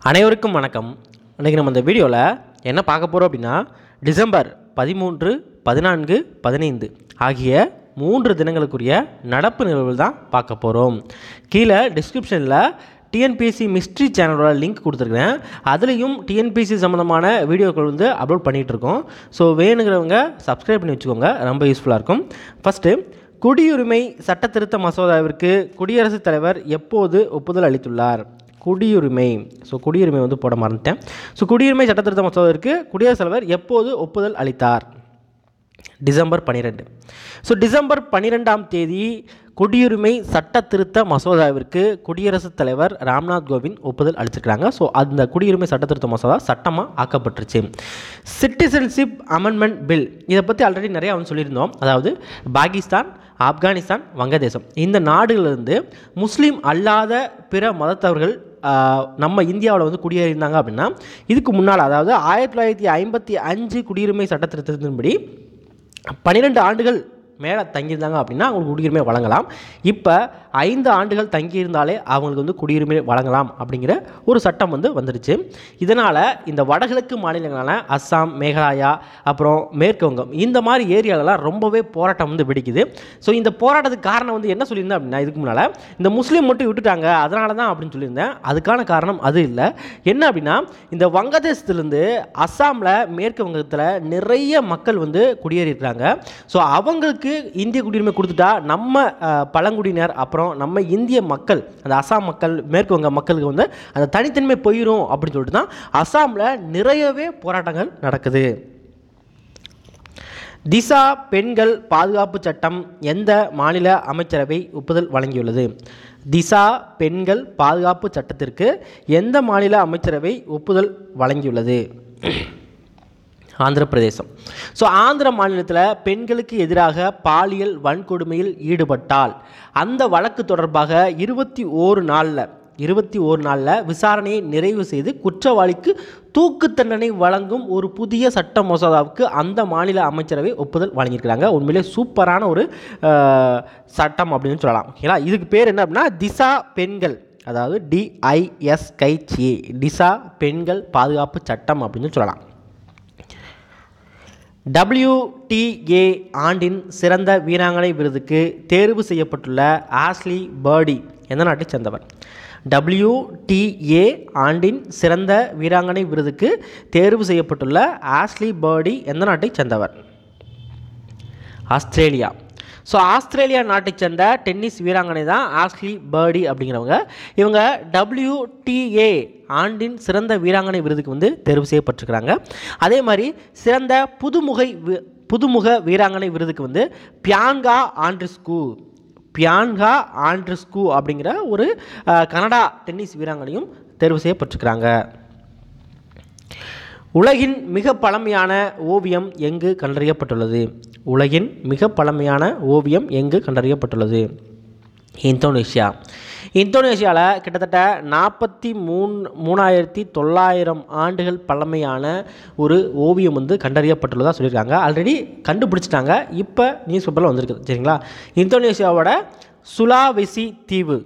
அனைவருக்கும் வணக்கம் இன்றைக்கி நம்ம இந்த வீடியோவில் என்ன பார்க்க போகிறோம் அப்படின்னா டிசம்பர் பதிமூன்று பதினான்கு பதினைந்து ஆகிய மூன்று தினங்களுக்குரிய நடப்பு நிகழ்வுகள் தான் பார்க்க போகிறோம் கீழே டிஸ்கிரிப்ஷனில் டிஎன்பிஎஸ்சி மிஸ்ட்ரி சேனலோட லிங்க் கொடுத்துருக்கேன் அதுலேயும் டிஎன்பிஎஸ்சி சம்மந்தமான வீடியோக்கள் வந்து அப்லோட் பண்ணிகிட்டு இருக்கோம் ஸோ வேணுங்கிறவங்க சப்ஸ்கிரைப் பண்ணி வச்சுக்கோங்க ரொம்ப யூஸ்ஃபுல்லாக இருக்கும் ஃபஸ்ட்டு குடியுரிமை சட்ட திருத்த மசோதாவிற்கு குடியரசுத் தலைவர் எப்போது ஒப்புதல் அளித்துள்ளார் குடியுரிமை ஸோ குடியுரிமை வந்து போட மறந்துட்டேன் ஸோ குடியுரிமை சட்ட திருத்த மசோதாவிற்கு குடியரசுத் தலைவர் எப்போது ஒப்புதல் அளித்தார் டிசம்பர் பன்னிரெண்டு ஸோ டிசம்பர் பன்னிரெண்டாம் தேதி குடியுரிமை சட்ட திருத்த மசோதாவிற்கு குடியரசுத் தலைவர் ராம்நாத் கோவிந்த் ஒப்புதல் அளிச்சிருக்கிறாங்க ஸோ அந்த குடியுரிமை சட்ட திருத்த மசோதா சட்டமாக ஆக்கப்பட்டுருச்சு சிட்டிசன்ஷிப் அமெண்ட்மெண்ட் பில் இதை பற்றி ஆல்ரெடி நிறையா வந்து சொல்லியிருந்தோம் அதாவது பாகிஸ்தான் ஆப்கானிஸ்தான் வங்கதேசம் இந்த நாடுகளிலிருந்து முஸ்லீம் அல்லாத பிற மதத்தவர்கள் ஆஹ், நம்ம இந்தியாவில் வந்து குடியேறியிருந்தாங்க அப்படின்னா இதுக்கு முன்னால் அதாவது ஆயிரத்தி தொள்ளாயிரத்தி ஐம்பத்தி அஞ்சு குடியுரிமை சட்ட திருத்தத்தின்படி பன்னிரெண்டு ஆண்டுகள் மேலே தங்கியிருந்தாங்க அப்படின்னா அவங்களுக்கு குடியுரிமை வழங்கலாம் இப்போ ஐந்து ஆண்டுகள் தங்கியிருந்தாலே அவங்களுக்கு வந்து குடியுரிமை வழங்கலாம் அப்படிங்கிற ஒரு சட்டம் வந்து வந்துருச்சு இதனால் இந்த வடகிழக்கு மாநிலங்களான அஸ்ஸாம் மேகாலயா அப்புறம் மேற்கு வங்கம் இந்த மாதிரி ஏரியாலலாம் ரொம்பவே போராட்டம் வந்து வெடிக்குது ஸோ இந்த போராட்டத்துக்கு காரணம் வந்து என்ன சொல்லியிருந்தேன் அப்படின்னா இதுக்கு முன்னால் இந்த முஸ்லீம் மட்டும் விட்டுட்டாங்க அதனால தான் அப்படின்னு சொல்லியிருந்தேன் அதுக்கான காரணம் அது இல்லை என்ன அப்படின்னா இந்த வங்கதேசத்துலேருந்து அஸ்ஸாமில் மேற்கு வங்கத்தில் நிறைய மக்கள் வந்து குடியேறியிருக்கிறாங்க ஸோ அவங்களுக்கு இந்திய குடியுரிமை கொடுத்துட்டா நம்ம அஹ், பழங்குடியினர் அப்புறம் நம்ம இந்திய மக்கள் அந்த அஸ்ஸாம் மக்கள் மேற்கு வங்க மக்களுக்கு வந்து அந்த தனித்தன்மை போயிடும் அப்படின்னு சொல்லிட்டு தான் அஸ்ஸாமில் நிறையவே போராட்டங்கள் நடக்குது திசா பெண்கள் பாதுகாப்பு சட்டம் எந்த மாநில அமைச்சரவை ஒப்புதல் வழங்கியுள்ளது திசா பெண்கள் பாதுகாப்பு சட்டத்திற்கு எந்த மாநில அமைச்சரவை ஒப்புதல் வழங்கியுள்ளது ஆந்திர பிரதேசம் ஸோ ஆந்திர மாநிலத்தில் பெண்களுக்கு எதிராக பாலியல் வன்கொடுமையில் ஈடுபட்டால் அந்த வழக்கு தொடர்பாக இருபத்தி ஓரு நாளில் இருபத்தி ஓரு நாளில் விசாரணையை நிறைவு செய்து குற்றவாளிக்கு தூக்கு தண்டனை வழங்கும் ஒரு புதிய சட்ட மசோதாவுக்கு அந்த மாநில அமைச்சரவை ஒப்புதல் வழங்கியிருக்கிறாங்க உண்மையிலே சூப்பரான ஒரு அஹ், சட்டம் அப்படின்னு சொல்லலாம் ஓகேங்களா இதுக்கு பேர் என்ன அப்படின்னா திசா பெண்கள் அதாவது டிஐஎஸ்கைச்ஏ டிசா பெண்கள் பாதுகாப்பு சட்டம் அப்படின்னு சொல்லலாம் WTA ஆண்டின் சிறந்த வீராங்கனை விருதுக்கு தேர்வு செய்யப்பட்டுள்ள ஆஸ்லி பர்டி எந்த நாட்டைச் சேர்ந்தவர் WTA ஆண்டின் சிறந்த வீராங்கனை விருதுக்கு தேர்வு செய்யப்பட்டுள்ள ஆஸ்லி பர்டி எந்த நாட்டைச் சேர்ந்தவர் ஆஸ்திரேலியா ஸோ ஆஸ்திரேலியா நாட்டைச் சேர்ந்த டென்னிஸ் வீராங்கனை தான் ஆஸ்லி பர்டி அப்படிங்கிறவங்க இவங்க WTA ஆண்டின் சிறந்த வீராங்கனை விருதுக்கு வந்து தேர்வு செய்யப்பட்டிருக்கிறாங்க அதே மாதிரி சிறந்த புதுமுகை வி- புதுமுக வீராங்கனை விருதுக்கு வந்து பியான்கா ஆண்ட்ரிஸ்கு பியான்கா ஆண்ட்ரிஸ்கு அப்படிங்கிற ஒரு அஹ், கனடா டென்னிஸ் வீராங்கனையும் தேர்வு செய்யப்பட்டிருக்கிறாங்க உலகின் மிக பழமையான ஓவியம் எங்கு கண்டறியப்பட்டுள்ளது உலகின் மிக பழமையான ஓவியம் எங்கு கண்டறியப்பட்டுள்ளது இந்தோனேஷியா இந்தோனேஷியாவில் கிட்டத்தட்ட நாற்பத்தி மூணு மூணாயிரத்தி தொள்ளாயிரம் ஆண்டுகள் பழமையான ஒரு ஓவியம் வந்து கண்டறியப்பட்டுள்ளதாக சொல்லியிருக்காங்க ஆல்ரெடி கண்டுபிடிச்சிட்டாங்க இப்போ நியூஸ் பேப்பரில் வந்திருக்குது சரிங்களா இந்தோனேஷியாவோட சுலாவெசி தீவு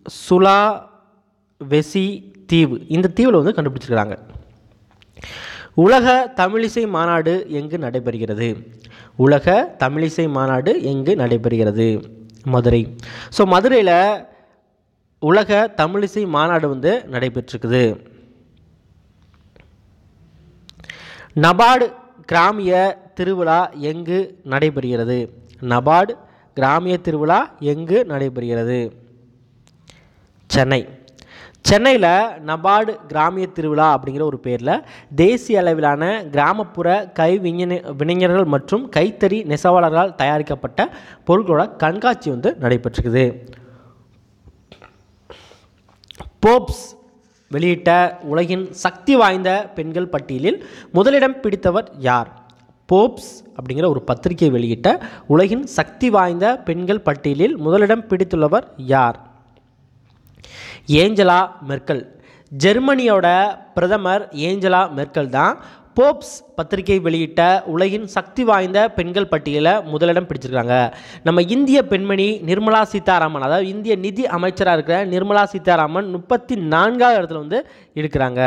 சுலாவெசி தீவு இந்த தீவில் வந்து கண்டுபிடிச்சிருக்கிறாங்க உலக தமிழிசை மாநாடு எங்கு நடைபெறுகிறது உலக தமிழிசை மாநாடு எங்கு நடைபெறுகிறது மதுரை ஸோ மதுரையில் உலக தமிழிசை மாநாடு வந்து நடைபெற்றிருக்குது நபார்டு கிராமிய திருவிழா எங்கு நடைபெறுகிறது நபார்டு கிராமிய திருவிழா எங்கு நடைபெறுகிறது சென்னை சென்னையில் நபார்டு கிராமிய திருவிழா அப்படிங்கிற ஒரு பேரில் தேசிய அளவிலான கிராமப்புற கை விஞ்ஞான வினைஞர்கள் மற்றும் கைத்தறி நெசவாளர்களால் தயாரிக்கப்பட்ட பொருட்களோட கண்காட்சி வந்து நடைபெற்றிருக்குது போப்ஸ் வெளியிட்ட உலகின் சக்தி வாய்ந்த பெண்கள் பட்டியலில் முதலிடம் பிடித்தவர் யார் போப்ஸ் அப்படிங்கிற ஒரு பத்திரிகை வெளியிட்ட உலகின் சக்தி வாய்ந்த பெண்கள் பட்டியலில் முதலிடம் பிடித்துள்ளவர் யார் ஏஞ்சலா மெர்க்கல் ஜெர்மனியோட பிரதமர் ஏஞ்சலா மெர்க்கல் தான் போப்ஸ் பத்திரிகை வெளியிட்ட உலகின் சக்தி வாய்ந்த பெண்கள் பட்டியலில் முதலிடம் பிடிச்சிருக்காங்க நம்ம இந்திய பெண்மணி நிர்மலா சீதாராமன் அதாவது இந்திய நிதி அமைச்சராக இருக்கிற நிர்மலா சீதாராமன் முப்பத்தி நான்காவது இடத்துல வந்து இருக்கிறாங்க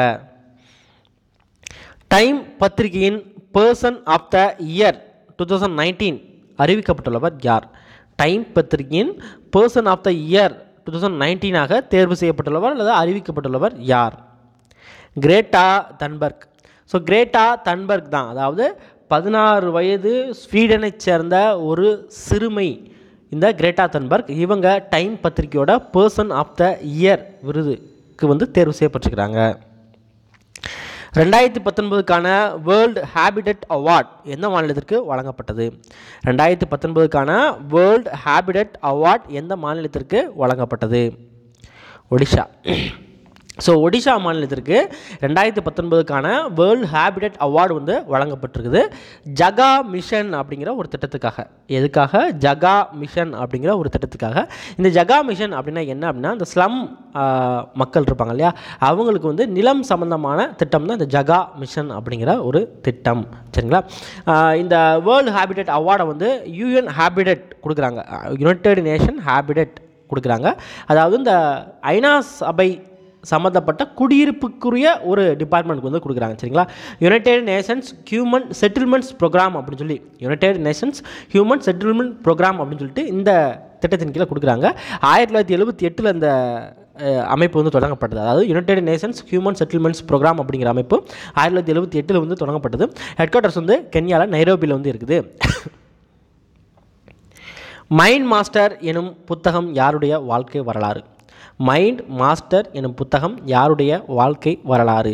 டைம் பத்திரிகையின் person of the year two thousand nineteen அறிவிக்கப்பட்டுள்ளவர் யார் டைம் பத்திரிகையின் person of the year two thousand நைன்டீனாக தேர்வு செய்யப்பட்டுள்ளவர் அல்லது அறிவிக்கப்பட்டுள்ளவர் யார் Greta Thunberg so Greta Thunberg தான் அதாவது பதினாறு வயது ஸ்வீடனைச் சேர்ந்த ஒரு சிறுமை இந்த கிரேட்டா தன்பர்க் இவங்க டைம் பத்திரிகையோட பர்சன் ஆஃப் த இயர் விருதுக்கு வந்து தேர்வு செய்யப்பட்டிருக்கிறாங்க ரெண்டாயிரத்தி பத்தொன்பதுக்கான வேர்ல்டு ஹேபிடட் அவார்ட் எந்த மாநிலத்திற்கு வழங்கப்பட்டது ரெண்டாயிரத்தி பத்தொன்பதுக்கான வேர்ல்டு ஹேபிடட் அவார்ட் எந்த மாநிலத்திற்கு வழங்கப்பட்டது ஒடிஷா ஸோ ஒடிஷா மாநிலத்திற்கு ரெண்டாயிரத்தி பத்தொன்பதுக்கான வேர்ல்டு ஹேபிடட் அவார்டு வந்து வழங்கப்பட்டிருக்குது ஜகா மிஷன் அப்படிங்கிற ஒரு திட்டத்துக்காக எதுக்காக ஜகா மிஷன் அப்படிங்கிற ஒரு திட்டத்துக்காக இந்த ஜகா மிஷன் அப்படின்னா என்ன அப்படின்னா இந்த ஸ்லம் மக்கள் இருப்பாங்க இல்லையா அவங்களுக்கு வந்து நிலம் சம்பந்தமான திட்டம் தான் இந்த ஜகா மிஷன் அப்படிங்கிற ஒரு திட்டம் சரிங்களா ஆஹ் இந்த வேர்ல்டு ஹேபிடட் அவார்டை வந்து யூஎன் ஹேபிடட் கொடுக்குறாங்க யுனைடெட் நேஷன் ஹேபிடட் கொடுக்குறாங்க அதாவது இந்த ஐநா சபை சம்மந்தப்பட்ட குடியிருப்புக்குரிய ஒரு டிபார்ட்மெண்ட்க்கு வந்து கொடுக்குறாங்க சரிங்களா United Nations human settlements programme அப்படின்னு சொல்லி United Nations human settlement programme அப்படின்னு சொல்லிட்டு இந்த திட்டத்தின் கீழே கொடுக்குறாங்க ஆயிரத்தி தொள்ளாயிரத்தி எழுபத்தி எட்டில் இந்த அஹ், அமைப்பு வந்து தொடங்கப்பட்டது அதாவது united Nations human settlements programme அப்படிங்கிற அமைப்பு ஆயிரத்தி தொள்ளாயிரத்தி எழுபத்தி எட்டில் வந்து தொடங்கப்பட்டது ஹெட் குவார்ட்டர்ஸ் வந்து கென்யாவில் நைரோபியில் வந்து இருக்குது மைண்ட் மாஸ்டர் எனும் புத்தகம் யாருடைய வாழ்க்கை வரலாறு மைண்ட் மாஸ்டர் எனும் புத்தகம் யாருடைய வாழ்க்கை வரலாறு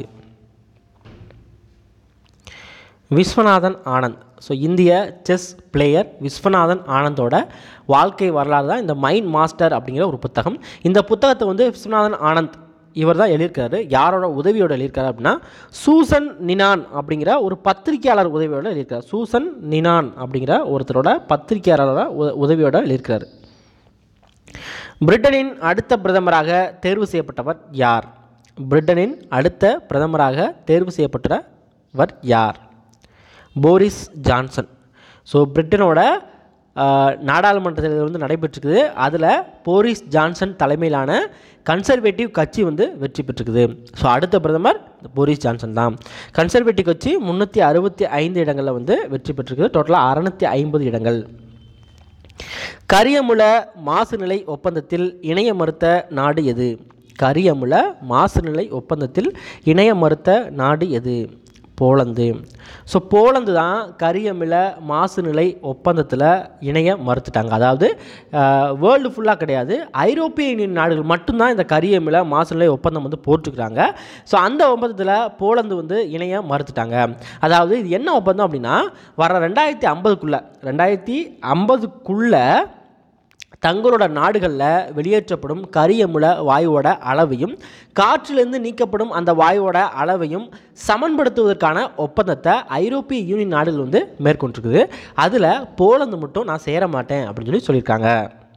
விஸ்வநாதன் ஆனந்த் ஸோ இந்திய செஸ் பிளேயர் விஸ்வநாதன் ஆனந்தோட வாழ்க்கை வரலாறு தான் இந்த மைண்ட் மாஸ்டர் அப்படிங்கிற ஒரு புத்தகம் இந்த புத்தகத்தை வந்து விஸ்வநாதன் ஆனந்த் இவர் தான் எழுதியிருக்காரு யாரோட உதவியோட எழுதியிருக்காரு அப்படின்னா சூசன் நினான் அப்படிங்கிற ஒரு பத்திரிகையாளர் உதவியோட எழுதியிருக்காரு சூசன் நினான் அப்படிங்கிற ஒருத்தரோட பத்திரிகையாளரோட உ- உதவியோட எழுதியிருக்காரு பிரிட்டனின் அடுத்த பிரதமராக தேர்வு செய்யப்பட்டவர் யார் பிரிட்டனின் அடுத்த பிரதமராக தேர்வு செய்யப்பட்டவர் யார் போரிஸ் ஜான்சன் ஸோ பிரிட்டனோட ஆஹ், நாடாளுமன்ற தேர்தல் வந்து நடைபெற்றிருக்குது அதில் போரிஸ் ஜான்சன் தலைமையிலான கன்சர்வேட்டிவ் கட்சி வந்து வெற்றி பெற்றிருக்குது ஸோ அடுத்த பிரதமர் போரிஸ் ஜான்சன் தான் கன்சர்வேட்டிவ் கட்சி முந்நூற்றி அறுபத்தி ஐந்து இடங்களில் வந்து வெற்றி பெற்றிருக்குது டோட்டலாக அறநூற்றி ஐம்பது இடங்கள் கரியமுல மாசுநிலை ஒப்பந்தத்தில் இணைய மறுத்த நாடு எது கரியமுல மாசுநிலை ஒப்பந்தத்தில் இணைய மறுத்த நாடு எது போலந்து ஸோ போலந்து தான் கரியமில மாசுநிலை ஒப்பந்தத்தில் இணைய மறுத்துட்டாங்க அதாவது வேர்ல்டு ஃபுல்லாக கிடையாது ஐரோப்பிய யூனியன் நாடுகள் மட்டும்தான் இந்த கரியமில மாசுநிலை ஒப்பந்தம் வந்து போட்டிருக்கிறாங்க ஸோ அந்த ஒப்பந்தத்தில் போலந்து வந்து இணைய மறுத்துட்டாங்க அதாவது இது என்ன ஒப்பந்தம் அப்படின்னா வர ரெண்டாயிரத்தி ஐம்பதுக்குள்ளே ரெண்டாயிரத்தி ஐம்பதுக்குள்ளே தங்களோட நாடுகளில் வெளியேற்றப்படும் கரியமுல வாயுவோட அளவையும் காற்றிலிருந்து நீக்கப்படும் அந்த வாயுவோட அளவையும் சமன்படுத்துவதற்கான ஒப்பந்தத்தை ஐரோப்பிய யூனியன் நாடுகள் வந்து மேற்கொண்டிருக்குது அதில் போலந்து மட்டும் நான் சேர மாட்டேன் அப்படின்னு சொல்லி சொல்லியிருக்காங்க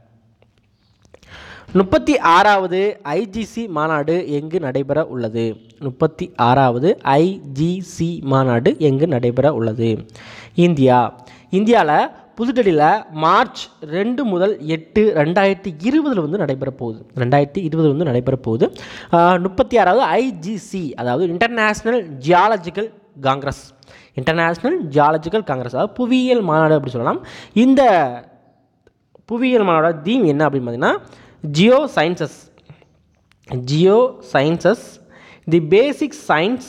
முப்பத்தி ஆறாவது ஐஜிசி மாநாடு எங்கு நடைபெற உள்ளது முப்பத்தி ஆறாவது ஐஜிசி மாநாடு எங்கு நடைபெற உள்ளது இந்தியா இந்தியாவில் புதுடெல்லியில் மார்ச் ரெண்டு முதல் எட்டு ரெண்டாயிரத்தி இருபதில் வந்து நடைபெற போகுது ரெண்டாயிரத்தி இருபது வந்து நடைபெற போகுது முப்பத்தி ஆறாவது ஐஜிசி அதாவது international geological congress international geological congress அதாவது புவியியல் மாநாடு அப்படி சொல்லலாம் இந்த புவியியல் மாநாடோட தீம் என்ன அப்படின்னு பார்த்தீங்கன்னா geo sciences geo sciences the basic science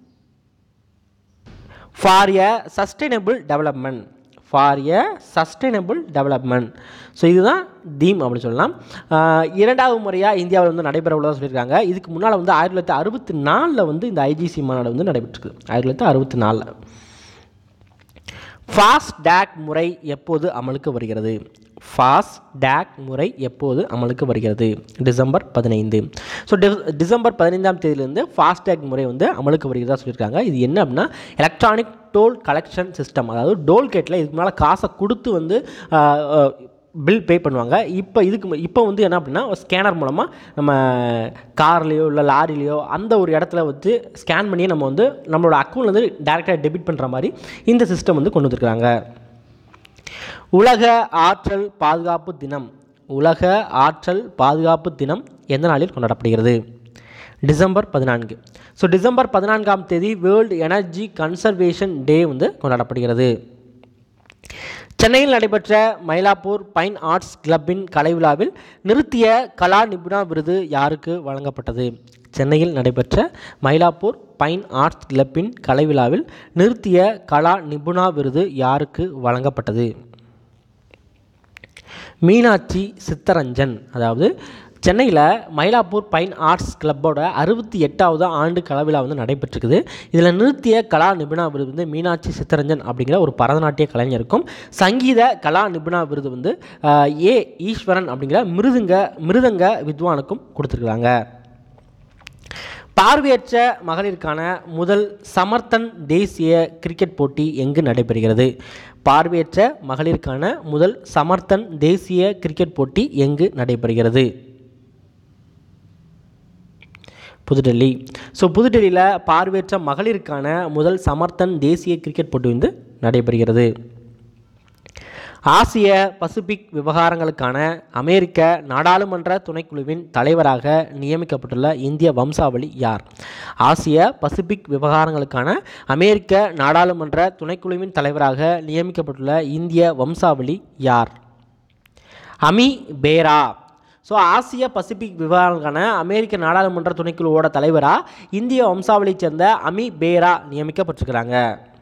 for a sustainable development for a sustainable development so இதுதான் தீம் அப்படின்னு சொல்லலாம் ஆஹ் இரண்டாவது முறையாக இந்தியாவில் வந்து நடைபெற உள்ளதாக சொல்லியிருக்காங்க இதுக்கு முன்னால் வந்து ஆயிரத்தி தொள்ளாயிரத்தி அறுபத்தி நாலில் வந்து இந்த ஐஜிசி மாநாடு வந்து நடைபெற்றிருக்கு ஆயிரத்தி தொள்ளாயிரத்தி அறுபத்தி நாலில் ஃபாஸ்ட் டேக் முறை எப்போது அமலுக்கு வருகிறது ஃபாஸ்ட் டேக் முறை எப்போது அமலுக்கு வருகிறது டிசம்பர் பதினைந்து ஸோ டிசம்பர் பதினைந்தாம் தேதியிலேருந்து ஃபாஸ்ட் டேக் முறை வந்து அமலுக்கு வருகிறதா சொல்லியிருக்காங்க இது என்ன அப்படின்னா எலக்ட்ரானிக் டோல் கலெக்ஷன் சிஸ்டம் அதாவது டோல் கேட்டில் இதுக்கு முன்னால் காசை கொடுத்து வந்து ஆஹ், ஆஹ், பில் பே பண்ணுவாங்க இப்போ இதுக்கு மு- இப்போ வந்து என்ன அப்படின்னா ஸ்கேனர் மூலமாக நம்ம கார்லேயோ இல்லை லாரிலேயோ அந்த ஒரு இடத்துல வச்சு ஸ்கேன் பண்ணி நம்ம வந்து நம்மளோட அக்கௌண்ட் வந்து டேரெக்டாக டெபிட் பண்ணுற மாதிரி இந்த சிஸ்டம் வந்து கொண்டு வந்திருக்காங்க உலக ஆற்றல் பாதுகாப்பு தினம் உலக ஆற்றல் பாதுகாப்பு தினம் எந்த நாளில் கொண்டாடப்படுகிறது டிசம்பர் பதினான்கு ஸோ டிசம்பர் பதினான்காம் தேதி வேர்ல்டு எனர்ஜி கன்சர்வேஷன் டே வந்து கொண்டாடப்படுகிறது சென்னையில் நடைபெற்ற மயிலாப்பூர் பைன் ஆர்ட்ஸ் கிளப்பின் கலை விழாவில் நிறுத்திய கலா நிபுணா விருது யாருக்கு வழங்கப்பட்டது சென்னையில் நடைபெற்ற மயிலாப்பூர் பைன் ஆர்ட்ஸ் கிளப்பின் கலை விழாவில் நிறுத்திய கலா நிபுணா விருது யாருக்கு வழங்கப்பட்டது மீனாட்சி சித்தரஞ்சன் அதாவது சென்னையில் மயிலாப்பூர் பைன் ஆர்ட்ஸ் கிளப்போட அறுபத்தி எட்டாவது ஆண்டு கலவிழா வந்து நடைபெற்றிருக்குது இதில் நிறுத்திய கலா நிபுணா விருது வந்து மீனாட்சி சித்தரஞ்சன் அப்படிங்கிற ஒரு பரதநாட்டிய கலைஞருக்கும் சங்கீத கலா நிபுணா விருது வந்து ஆஹ், ஏ ஈஸ்வரன் அப்படிங்கிற மிருதுங்க மிருதங்க வித்வானுக்கும் கொடுத்துருக்குறாங்க பார்வையற்ற மகளிருக்கான முதல் சமர்த்தன் தேசிய கிரிக்கெட் போட்டி எங்கு நடைபெறுகிறது பார்வையற்ற மகளிருக்கான முதல் சமர்த்தன் தேசிய கிரிக்கெட் போட்டி எங்கு நடைபெறுகிறது புதுடெல்லி ஸோ புதுடெல்லியில் பார்வையற்ற மகளிருக்கான முதல் சமர்த்தன் தேசிய கிரிக்கெட் போட்டி வந்து நடைபெறுகிறது ஆசிய பசிபிக் விவகாரங்களுக்கான அமெரிக்க நாடாளுமன்ற துணைக்குழுவின் தலைவராக நியமிக்கப்பட்டுள்ள இந்திய வம்சாவளி யார் ஆசிய பசிபிக் விவகாரங்களுக்கான அமெரிக்க நாடாளுமன்ற துணைக்குழுவின் தலைவராக நியமிக்கப்பட்டுள்ள இந்திய வம்சாவளி யார் அமி பேரா ஸோ ஆசிய பசிபிக் விவகாரங்களுக்கான அமெரிக்க நாடாளுமன்ற துணைக்குழுவோட தலைவராக இந்திய வம்சாவளியைச் சேர்ந்த அமி பேரா நியமிக்கப்பட்டிருக்கிறாங்க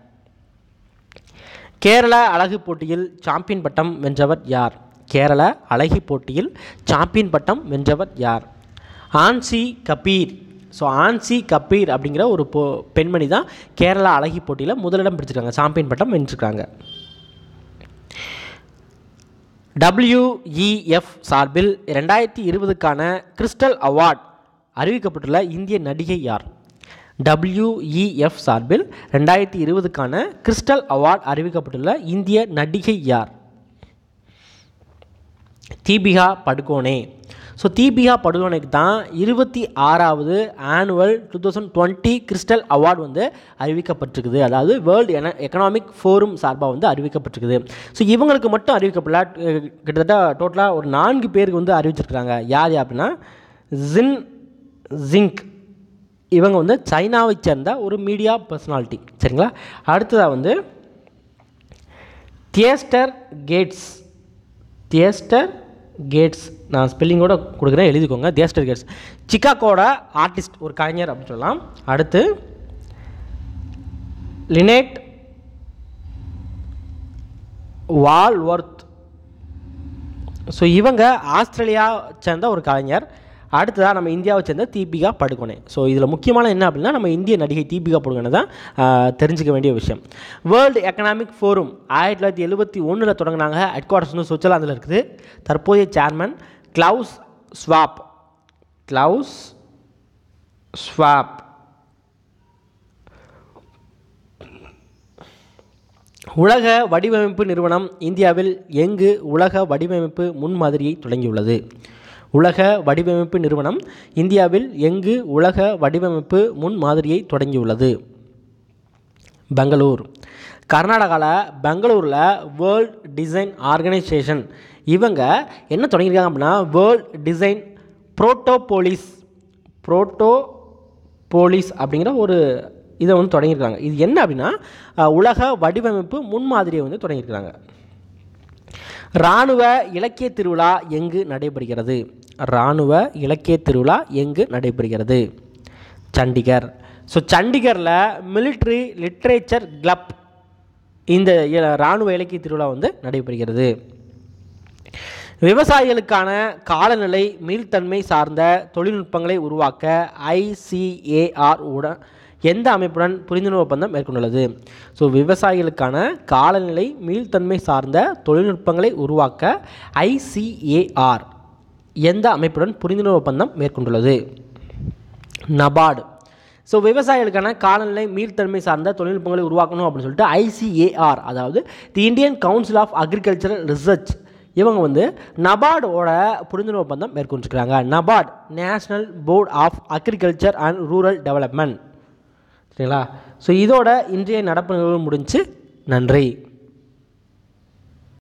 கேரள அழகு போட்டியில் சாம்பியன் பட்டம் வென்றவர் யார் கேரள அழகி போட்டியில் சாம்பியன் பட்டம் வென்றவர் யார் ஆன்சி கபீர் ஸோ ஆன்சி கபீர் அப்படிங்கிற ஒரு பொ பெண்மணி தான் கேரளா அழகி போட்டியில் முதலிடம் பிடிச்சிருக்காங்க சாம்பியன் பட்டம் வென்றிருக்காங்க WEF சார்பில் ரெண்டாயிரத்தி இருபதுக்கான கிறிஸ்டல் அவார்ட் அறிவிக்கப்பட்டுள்ள இந்திய நடிகை யார் WEF சார்பில் ரெண்டாயிரத்தி இருபதுக்கான கிறிஸ்டல் அவார்ட் அறிவிக்கப்பட்டுள்ள இந்திய நடிகை யார் தீபிகா படுகோனே ஸோ தீபிகா படுகோனேக்கு தான் இருபத்தி ஆறாவது annual two thousand twenty crystal award வந்து அறிவிக்கப்பட்டிருக்குது அதாவது வேர்ல்டு என எக்கனாமிக் ஃபோரம் சார்பாக வந்து அறிவிக்கப்பட்டிருக்குது ஸோ இவங்களுக்கு மட்டும் அறிவிக்கப்படல அஹ் கிட்டத்தட்ட டோட்டலாக ஒரு நான்கு பேருக்கு வந்து அறிவிச்சிருக்கிறாங்க யார் யார் அப்படின்னா ஜின் ஜிங்க் இவங்க வந்து சைனாவை சேர்ந்த ஒரு மீடியா பர்சனாலிட்டி சரிங்களா அடுத்ததாக வந்து தியேஸ்டர் கேட்ஸ் தியேஸ்டர் கேட்ஸ் நான் ஸ்பெல்லிங்கோட கொடுக்குறேன் எழுதிக்கோங்க தியேஸ்டர் கேட்ஸ் சிக்காகோட ஆர்டிஸ்ட் ஒரு கலைஞர் அப்படின்னு சொல்லலாம் அடுத்து லினேட் வால்வொர்த் ஸோ இவங்க ஆஸ்திரேலியா சேர்ந்த ஒரு கலைஞர் அடுத்ததாக நம்ம இந்தியாவை சேர்ந்த தீபிகா படுகோனே ஸோ இதில் முக்கியமான என்ன அப்படின்னா நம்ம இந்திய நடிகை தீபிகா படுகோனே தான் ஆஹ், தெரிஞ்சுக்க வேண்டிய விஷயம் வேர்ல்டு எக்கனாமிக் ஃபோரம் ஆயிரத்தி தொள்ளாயிரத்தி எழுபத்தி ஒன்றில் தொடங்கினாங்க ஹெட் குவார்ட்டர்ஸ் வந்து சுவிட்சர்லாந்தில் இருக்குது தற்போதைய chairman Klaus Schwab Klaus Schwab உலக வடிவமைப்பு நிறுவனம் இந்தியாவில் எங்கு உலக வடிவமைப்பு முன்மாதிரியை தொடங்கியுள்ளது உலக வடிவமைப்பு நிறுவனம் இந்தியாவில் எங்கு உலக வடிவமைப்பு முன்மாதிரியை தொடங்கியுள்ளது பெங்களூர் கர்நாடகாவில் பெங்களூரில் வேர்ல்ட் டிசைன் ஆர்கனைசேஷன் இவங்க என்ன தொடங்கியிருக்காங்க அப்படின்னா world design protopolis protopolis அப்படிங்கிற ஒரு இதை வந்து தொடங்கியிருக்காங்க இது என்ன அப்படின்னா அஹ், உலக வடிவமைப்பு முன்மாதிரியை வந்து தொடங்கியிருக்காங்க இராணுவ இலக்கிய திருவிழா எங்கு நடைபெறுகிறது இராணுவ இலக்கிய திருவிழா எங்கு நடைபெறுகிறது சண்டிகர் ஸோ சண்டிகரில் மிலிட்ரி லிட்ரேச்சர் கிளப் இந்த இ- இராணுவ இலக்கிய திருவிழா வந்து நடைபெறுகிறது விவசாயிகளுக்கான காலநிலை மீள்தன்மை சார்ந்த தொழில்நுட்பங்களை உருவாக்க ஐசிஏஆர் உடன் எந்த அமைப்புடன் புரிந்துணர்வு ஒப்பந்தம் மேற்கொண்டுள்ளது ஸோ விவசாயிகளுக்கான காலநிலை மீள்தன்மை சார்ந்த தொழில்நுட்பங்களை உருவாக்க ஐசிஏஆர் எந்த அமைப்புடன் புரிந்துணர்வு ஒப்பந்தம் மேற்கொண்டுள்ளது நபார்டு ஸோ விவசாயிகளுக்கான காலநிலை மீள்தன்மை சார்ந்த தொழில்நுட்பங்களை உருவாக்கணும் அப்படின்னு சொல்லிட்டு ஐசிஏஆர் அதாவது the Indian council of agricultural research இவங்க வந்து நபார்டோட புரிந்துணர்வு ஒப்பந்தம் மேற்கொண்டிருக்கிறாங்க NABARD national board of agriculture and rural development சரிங்களா ஸோ இதோட இன்றைய நடப்பு நிகழ்வு முடிஞ்சு நன்றி